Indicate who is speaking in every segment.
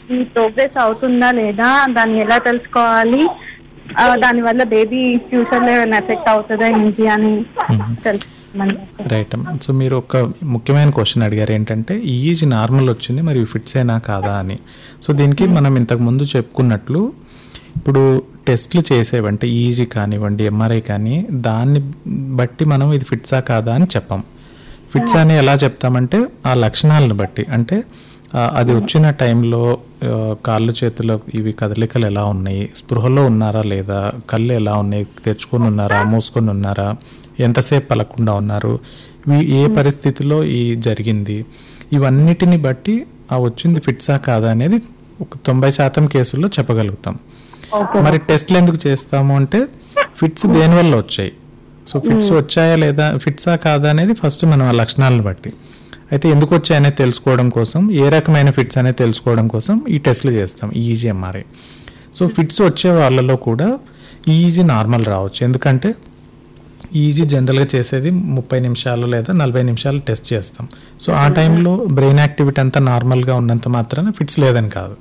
Speaker 1: ఈ ప్రోగ్రెస్ అవుతుందా లేదా దాన్ని ఎలా తెలుసుకోవాలి ఆ, దాని వల్ల బేబీ ఫ్యూచర్ లో ఏమైనా ఎఫెక్ట్ అవుతుందా ఏంటి అని తెలుసుకోమని
Speaker 2: రైట్ అమ్మ సో మీరు ఒక ముఖ్యమైన క్వశ్చన్ అడిగారు ఏంటంటే ఈజ్ నార్మల్ వచ్చింది మరి ఫిట్స్ అయినా కాదా అని సో దీనికి మనం ఇంతకు ముందు చెప్పుకున్నట్లు ఇప్పుడు టెస్ట్లు చేసేవంటే ఈజీ కానివ్వండి ఎంఆర్ఐ కానీ దాన్ని బట్టి మనం ఇది ఫిట్సా కాదా అని చెప్పాం ఫిట్స్ అని ఎలా చెప్తామంటే ఆ లక్షణాలను బట్టి అంటే ఆ, అది వచ్చిన టైంలో ఆ, కాళ్ళు చేతులు ఇవి కదలికలు ఎలా ఉన్నాయి స్పృహలో ఉన్నారా లేదా కళ్ళు ఎలా ఉన్నాయి తెచ్చుకొని ఉన్నారా మూసుకొని ఉన్నారా ఎంతసేపు పలకుండా ఉన్నారు ఇవి ఏ పరిస్థితిలో ఈ జరిగింది ఇవన్నిటిని బట్టి ఆ వచ్చింది ఫిట్సా కాదా అనేది ఒక తొంభై శాతం కేసుల్లో చెప్పగలుగుతాం
Speaker 1: ఓకే
Speaker 2: మరి టెస్ట్లు ఎందుకు చేస్తాము అంటే ఫిట్స్ దేనివల్ల వచ్చాయి సో ఫిట్స్ వచ్చాయా లేదా ఫిట్సా కాదా అనేది ఫస్ట్ మనం ఆ లక్షణాలను బట్టి అయితే ఎందుకు వచ్చాయనేది తెలుసుకోవడం కోసం ఏ రకమైన ఫిట్స్ అనేది తెలుసుకోవడం కోసం ఈ టెస్ట్లు చేస్తాం ఈజీ ఎంఆర్ఐ సో ఫిట్స్ వచ్చే వాళ్ళలో కూడా ఈజీ నార్మల్ రావచ్చు ఎందుకంటే ఈజీ జనరల్గా చేసేది ముప్పై నిమిషాలు లేదా నలభై నిమిషాలు టెస్ట్ చేస్తాం సో ఆ టైంలో బ్రెయిన్ యాక్టివిటీ అంతా నార్మల్గా ఉన్నంత మాత్రాన ఫిట్స్ లేదని కాదు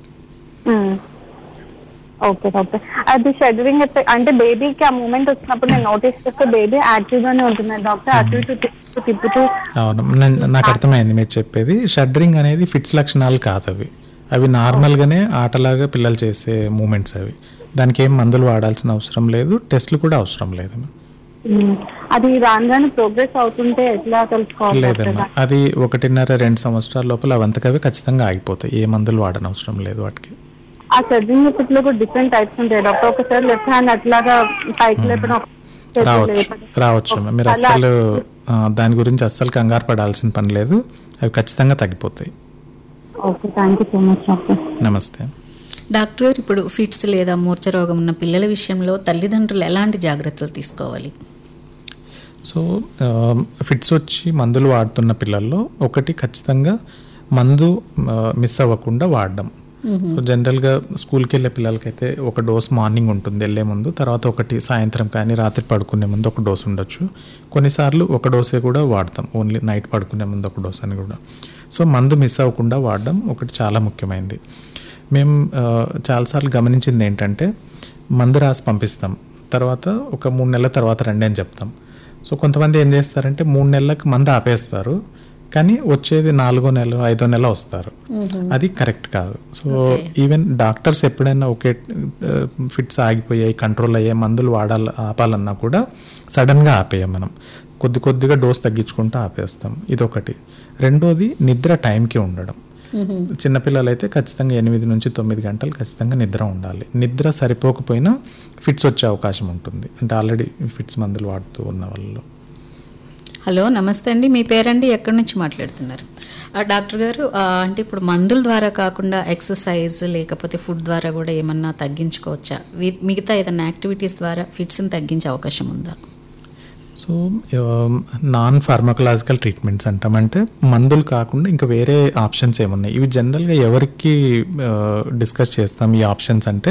Speaker 1: ఓకే డాక్టర్ అది షెడరింగ్ అంటే బేబీకి ఆ మూమెంట్ వచ్చినప్పుడు నేను నోటీస్ చేస్తే బేబీ యాక్టివ్ గానే ఉంటుంది డాక్టర్ అటు ఇటు తిప్పుతూ తిప్పుతూ
Speaker 2: అవును నేను- నాకు అర్థమైంది మీరు చెప్పేది షడ్రింగ్ అనేది ఫిట్స్ లక్షణాలు కాదు అవి అవి నార్మల్గానే ఆటలాగా పిల్లలు చేసే మూమెంట్స్ అవి దానికి ఏం మందులు వాడాల్సిన అవసరం లేదు టెస్ట్లు కూడా అవసరం లేదు
Speaker 1: ఉమ్, అది రాను రాను ప్రోగ్రెస్ అవుతుంటే ఎట్లా తెలుసుకోవాలి డాక్టర్
Speaker 2: లేదమ్మా అది ఒకటిన్నర రెండు సంవత్సరాల లోపల అవంతకవి ఖచ్చితంగా ఆగిపోతాయి ఏ మందులు వాడనవసరం లేదు వాటికి
Speaker 1: ఆ సర్జింగ్ ఎఫెక్ట్ లో కూడా డిఫరెంట్ టైప్స్ ఉంటాయి డాక్టర్ ఒకసారి లెఫ్ట్ హ్యాండ్ అట్లాగా పైకి లేపడం ఒక చేతులు
Speaker 2: రావచ్చు
Speaker 1: లేపడం.
Speaker 2: రావచ్చు అమ్మా. మీరు
Speaker 1: అలా-
Speaker 2: అస్సలు ఆ, దాని గురించి అస్సలు కంగారు పడాల్సిన పని లేదు అవి ఖచ్చితంగా తగ్గిపోతాయి
Speaker 1: okay thank you so much doctor
Speaker 2: నమస్తే
Speaker 3: డాక్టర్ గారు ఇప్పుడు ఫిట్స్ లేదా మూర్ఛ రోగం ఉన్న పిల్లల విషయంలో తల్లిదండ్రులు ఎలాంటి జాగ్రత్తలు తీసుకోవాలి
Speaker 2: సో ఆ, ఫిట్స్ వచ్చి మందులు వాడుతున్న పిల్లల్లో ఒకటి ఖచ్చితంగా మందు ఆ, మిస్ అవ్వకుండా వాడడం సో జనరల్గా స్కూల్కి వెళ్ళే పిల్లలకైతే ఒక డోస్ మార్నింగ్ ఉంటుంది వెళ్ళే ముందు తర్వాత ఒకటి సాయంత్రం కానీ రాత్రి పడుకునే ముందు ఒక డోస్ ఉండొచ్చు కొన్నిసార్లు ఒక డోసే కూడా వాడతాం ఓన్లీ నైట్ పడుకునే ముందు ఒక డోస్ అని కూడా సో మందు మిస్ అవ్వకుండా వాడడం ఒకటి చాలా ముఖ్యమైనది మేము ఆ, చాలాసార్లు గమనించింది ఏంటంటే మందు రాసి పంపిస్తాం తర్వాత ఒక మూడు నెలల తర్వాత రండి అని చెప్తాం సో కొంతమంది ఏం చేస్తారంటే మూడు నెలలకు మందు ఆపేస్తారు కానీ వచ్చేది నాలుగో నెల ఐదో నెల వస్తారు అది కరెక్ట్ కాదు సో ఈవెన్ డాక్టర్స్ ఎప్పుడైనా ఒకే ఫిట్స్ ఆగిపోయాయి కంట్రోల్ అయ్యాయి మందులు వాడాలి ఆపాలన్నా కూడా సడన్గా ఆపేయం మనం కొద్ది కొద్దిగా డోస్ తగ్గించుకుంటూ ఆపేస్తాం ఇదొకటి రెండోది నిద్ర టైంకి ఉండడం చిన్నపిల్లలు అయితే ఖచ్చితంగా ఎనిమిది నుంచి తొమ్మిది గంటలు ఖచ్చితంగా నిద్ర ఉండాలి నిద్ర సరిపోకపోయినా ఫిట్స్ వచ్చే అవకాశం ఉంటుంది అంటే ఆల్రెడీ ఫిట్స్ మందులు వాడుతూ ఉన్న వాళ్ళు
Speaker 3: హలో నమస్తే అండి మీ పేరండి ఎక్కడి నుంచి మాట్లాడుతున్నారు ఆ, డాక్టర్ గారు ఆ, అంటే ఇప్పుడు మందుల ద్వారా కాకుండా ఎక్సర్సైజ్ లేకపోతే ఫుడ్ ద్వారా కూడా ఏమన్నా తగ్గించుకోవచ్చా వి- మిగతా ఏదైనా యాక్టివిటీస్ ద్వారా ఫిట్స్ని తగ్గించే అవకాశం ఉందా
Speaker 2: సో నాన్ ఫార్మకలాజికల్ ట్రీట్మెంట్స్ అంటామంటే మందులు కాకుండా ఇంకా వేరే ఆప్షన్స్ ఏమున్నాయి ఇవి జనరల్గా ఎవరికి డిస్కస్ చేస్తాం ఈ ఆప్షన్స్ అంటే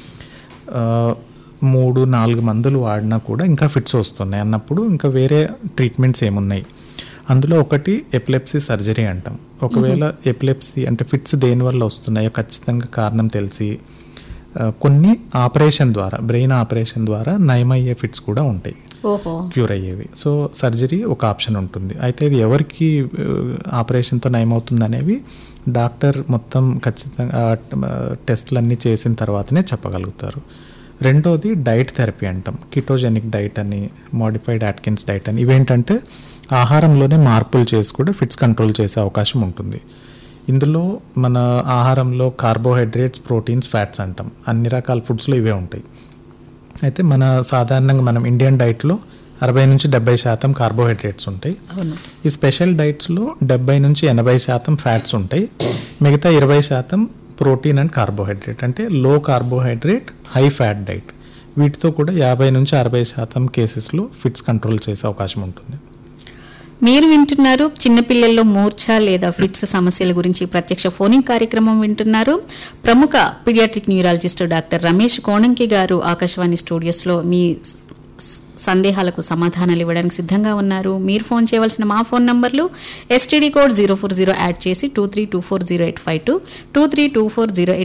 Speaker 2: ఆ, మూడు నాలుగు మందులు వాడినా కూడా ఇంకా ఫిట్స్ వస్తున్నాయి అన్నప్పుడు ఇంకా వేరే ట్రీట్మెంట్స్ ఏమున్నాయి అందులో ఒకటి ఎపిలెప్సీ సర్జరీ అంటాం ఒకవేళ ఎపిలెప్సీ అంటే ఫిట్స్ దేనివల్ల వస్తున్నాయో ఖచ్చితంగా కారణం తెలిసి ఆ, కొన్ని ఆపరేషన్ ద్వారా బ్రెయిన్ ఆపరేషన్ ద్వారా నయమయ్యే ఫిట్స్ కూడా ఉంటాయి
Speaker 3: ఓహో
Speaker 2: క్యూర్ అయ్యేవి సో సర్జరీ ఒక ఆప్షన్ ఉంటుంది అయితే ఇది ఎవరికి ఆపరేషన్తో నయమవుతుంది అనేవి డాక్టర్ మొత్తం ఖచ్చితంగా టెస్ట్లన్నీ చేసిన తర్వాతనే చెప్పగలుగుతారు రెండోది డైట్ థెరపీ అంటాం కిటోజెనిక్ డైట్ అని మోడిఫైడ్ యాట్కిన్స్ డైట్ అని ఇవేంటంటే ఆహారంలోనే మార్పులు చేసి కూడా ఫిట్స్ కంట్రోల్ చేసే అవకాశం ఉంటుంది ఇందులో మన ఆహారంలో కార్బోహైడ్రేట్స్ ప్రోటీన్స్ ఫ్యాట్స్ అంటాం అన్ని రకాల ఫుడ్స్లో ఇవే ఉంటాయి అయితే మన సాధారణంగా మనం ఇండియన్ డైట్లో అరవై నుంచి డెబ్బై శాతం కార్బోహైడ్రేట్స్ ఉంటాయి
Speaker 3: అవును
Speaker 2: ఈ స్పెషల్ డైట్స్లో డెబ్బై నుంచి ఎనభై శాతం ఫ్యాట్స్ ఉంటాయి మిగతా ఇరవై శాతం ప్రోటీన్ అండ్ కార్బోహైడ్రేట్ అంటే లో కార్బోహైడ్రేట్ హై ఫ్యాట్ డైట్ వీటితో కూడా యాభై నుంచి అరవై శాతం కేసెస్లో ఫిట్స్ కంట్రోల్ చేసే అవకాశం ఉంటుంది
Speaker 3: మీరు వింటున్నారు చిన్నపిల్లల్లో మూర్ఛ లేదా ఫిట్స్ సమస్యల గురించి ప్రత్యక్ష ఫోనింగ్ కార్యక్రమం వింటున్నారు ప్రముఖ pediatric neurologist doctor Ramesh Konanki garu Akashvani స్టూడియోస్లో మీ స- సందేహాలకు సమాధానాలు ఇవ్వడానికి సిద్ధంగా ఉన్నారు మీరు ఫోన్ చేయవలసిన మా ఫోన్ నంబర్లు STD code zero four zero add చేసి two three two four zero eight five two two three two four zero